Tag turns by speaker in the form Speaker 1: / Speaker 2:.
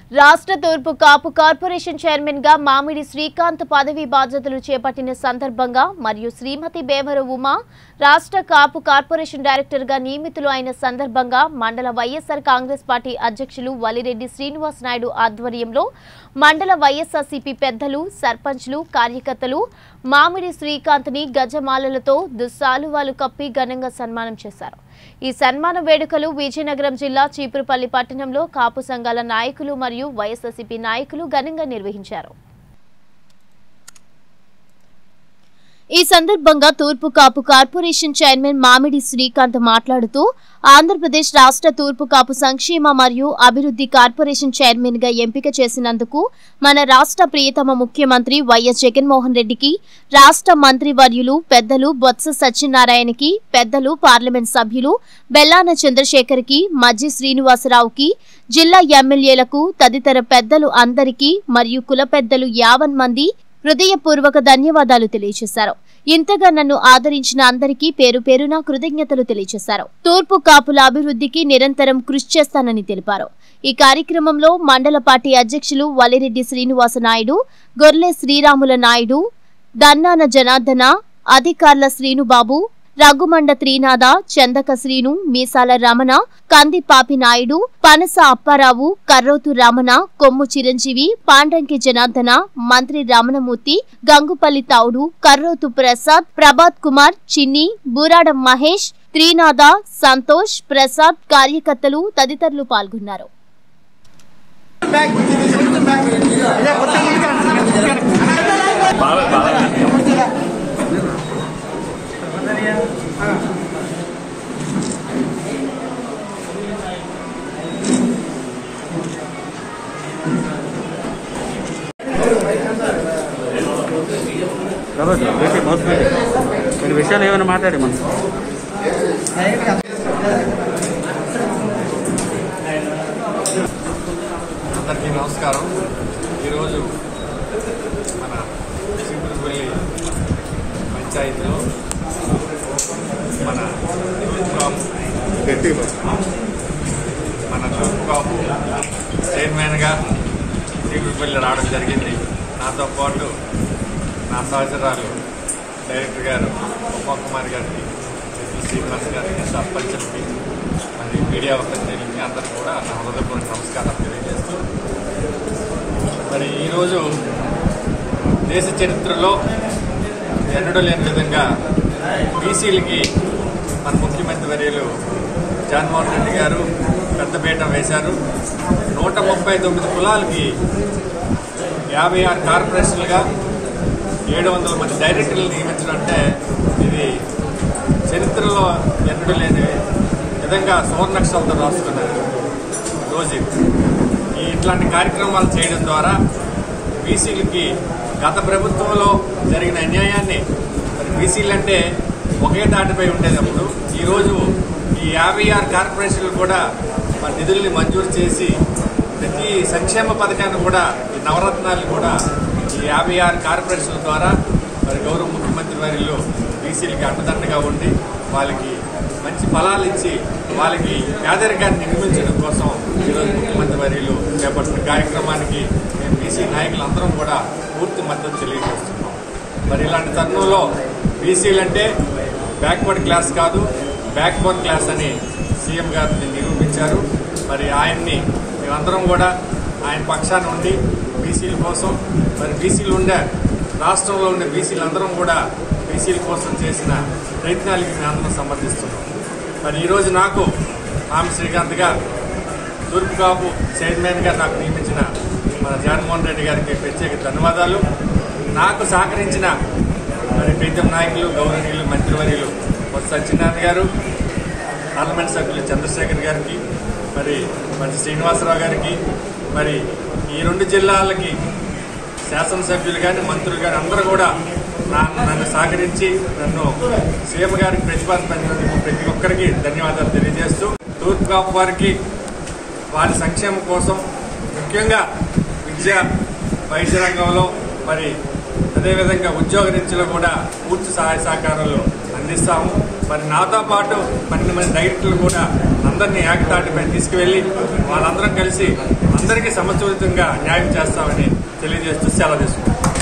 Speaker 1: రాష్ట్ర తూర్పు కాపు corporation chairman గా మామిడి శ్రీకాంత్ పదవి బాధ్యతలు చేపట్టిన సందర్భంగా మరియు శ్రీమతి బేవర ఉమా రాష్ట్ర కాపు కార్పొరేషన్ డైరెక్టర్ గా నియమితులు అయిన సందర్భంగా మండల వైఎస్ఆర్ కాంగ్రెస్ పార్టీ అధ్యక్షులు వలిరెడ్డి శ్రీనివాస్ నాయుడు ఆధ్వర్యంలో మండల వైఎస్ఆర్సీపీ పెద్దలు సర్పంచ్లు కార్యకర్తలు మామిడి శ్రీకాంత్ ని గజమాలలతో దుస్సాలువాలు కప్పి ఘనంగా సన్మానం చేశారు ఈ సన్మాన వేడుకలు విజయనగరం జిల్లా చీపురుపల్లి పట్టణంలో కాపు సంఘాల నాయకులు మరియు వైఎస్ఆర్సీపీ నాయకులు ఘనంగా నిర్వహించారు ఈ సందర్భంగా తూర్పు కాపు కార్పొరేషన్ చైర్మన్ మామిడి శ్రీకాంత్ మాట్లాడుతూ ఆంధ్రప్రదేశ్ రాష్ట్ర తూర్పు కాపు సంక్షేమ మరియు అభివృద్ధి కార్పొరేషన్ చైర్మన్ గా ఎంపిక చేసినందుకు మన రాష్ట్ర ప్రియతమ ముఖ్యమంత్రి వైఎస్ జగన్మోహన్ రెడ్డికి రాష్ట్ర మంత్రి వర్యులు పెద్దలు బొత్స సత్యనారాయణకి పెద్దలు పార్లమెంట్ సభ్యులు బెల్లాన చంద్రశేఖర్కి మజ్జి శ్రీనివాసరావుకి జిల్లా ఎమ్మెల్యేలకు తదితర పెద్దలు అందరికీ మరియు కుల పెద్దలు యావన్ మంది హృదయపూర్వక ధన్యవాదాలు తెలియజేశారు ఇంతగా నన్ను ఆదరించిన అందరికీ పేరు పేరున కృతజ్ఞతలు తెలియజేశారు తూర్పు కాపుల అభివృద్ధికి నిరంతరం కృషి చేస్తానని తెలిపారు ఈ కార్యక్రమంలో మండల పార్టీ అధ్యక్షులు వలిరెడ్డి శ్రీనివాస నాయుడు గొర్లె శ్రీరాముల నాయుడు దన్నాన జనార్దన అధికారుల శ్రీనుబాబు రఘుమండ త్రీనాథ చందక శ్రీను మీసాల రమణ కందిపాపి నాయుడు పనస అప్పారావు కర్రోతు రమణ కొమ్ము చిరంజీవి పాండ్రంకి జనార్దన మంత్రి రమణమూర్తి గంగుపల్లి తౌడు కర్రోతు ప్రసాద్ ప్రభాత్ కుమార్ చిన్ని బూరాడం మహేష్ త్రీనాథ సంతోష్ ప్రసాద్ కార్యకర్తలు తదితరులు పాల్గొన్నారు
Speaker 2: కాబట్టి పెట్టి మౌత్ పెట్టి కొన్ని విషయాలు ఏమైనా మాట్లాడి మనం
Speaker 3: అందరికీ నమస్కారం ఈరోజు మన సింపుల్పల్లి పంచాయతీలో మన తూర్పుకాపు మన తూర్పుకాపు చైర్మన్గా సింపుల్పల్లి రావడం జరిగింది నాతో పాటు నా సహచరాలు డైరెక్టర్ గారు ఉమా కుమార్ గారికి ఎస్పీ శ్రీనివాస్ గారికి సర్పంచ్లకి మరి మీడియా ప్రతినిధులకి అందరూ కూడా నా హృదయపూర్వక నమస్కారం తెలియజేస్తూ మరి ఈరోజు దేశ చరిత్రలో ఎన్నడూ లేని విధంగా బీసీలకి మన ముఖ్యమంత్రి వర్యులు జగన్మోహన్ రెడ్డి గారు పెద్దపీట వేశారు నూట ముప్పై తొమ్మిది కులాలకి యాభై ఆరు కార్పొరేషన్లుగా ఏడు వందల మంది డైరెక్టర్లు నియమించడం అంటే ఇది చరిత్రలో ఎన్నడూ లేని విధంగా సువర్ణక్షరాలతో రాసుకున్నారు రోజు ఇది. ఈ ఇట్లాంటి కార్యక్రమాలు చేయడం ద్వారా బీసీలకి గత ప్రభుత్వంలో జరిగిన అన్యాయాన్ని మరి బీసీలు అంటే ఒకే తాటిపై ఉండేటప్పుడు ఈరోజు ఈ యాభై ఆరు కార్పొరేషన్లు కూడా మన నిధుల్ని మంజూరు చేసి ప్రతి సంక్షేమ పథకాన్ని కూడా ఈ నవరత్నాలు కూడా ఈ యాభై ఆరు కార్పొరేషన్ల ద్వారా మరి గౌరవ ముఖ్యమంత్రి వారిలో బీసీలకి అండదండగా ఉండి వాళ్ళకి మంచి ఫలాలు ఇచ్చి వాళ్ళకి పేదరికాన్ని నిర్మించడం కోసం ఈరోజు ముఖ్యమంత్రి వర్యులు చేపట్టిన కార్యక్రమానికి మేము బీసీ నాయకులందరం కూడా పూర్తి మద్దతు తెలియజేస్తున్నాం మరి ఇలాంటి తరుణంలో బీసీలు అంటే బ్యాక్వర్డ్ క్లాస్ కాదు బ్యాక్ బోన్ క్లాస్ అని సీఎం గారు దీన్ని నిరూపించారు మరి ఆయన్ని మేమందరం కూడా ఆయన పక్షాన ఉండి బీసీల కోసం మరి బీసీలు ఉండే రాష్ట్రంలో ఉండే బీసీలందరం కూడా బీసీల కోసం చేసిన ప్రయత్నాలకి మేమందరం సమర్థిస్తున్నాం మరి ఈరోజు నాకు ఆమె శ్రీకాంత్ గారు తూర్పు కాపు చైర్మన్గా నాకు నియమించిన మన జగన్మోహన్ రెడ్డి గారికి ప్రత్యేక ధన్యవాదాలు నాకు సహకరించిన మరి ప్రీతం నాయకులు గౌరవనీయులు మంత్రివర్యులు బొత్స సత్యనారాయణ గారు పార్లమెంట్ సభ్యులు చంద్రశేఖర్ గారికి మరి మంచి శ్రీనివాసరావు గారికి మరి ఈ రెండు జిల్లాలకి శాసనసభ్యులు కానీ మంత్రులు కానీ అందరూ కూడా నా- నన్ను సహకరించి నన్ను సీఎం గారికి ప్రతిపాదించినందుకు ప్రతి ఒక్కరికి ధన్యవాదాలు తెలియజేస్తూ తూర్పు కాపు వారికి వారి సంక్షేమం కోసం ముఖ్యంగా విద్య వైద్య రంగంలో మరి అదేవిధంగా ఉద్యోగ రీత్యలో కూడా పూర్తి సహాయ సహకారాలు అందిస్తాము మరి నాతో పాటు పన్నెండు మంది డైరెక్టర్లు కూడా అందరినీ ఏకతాటిపై తీసుకువెళ్ళి వాళ్ళందరం కలిసి అందరికీ సమతులితంగా న్యాయం చేస్తామని తెలియజేస్తూ సెలవు తీసుకుంటాం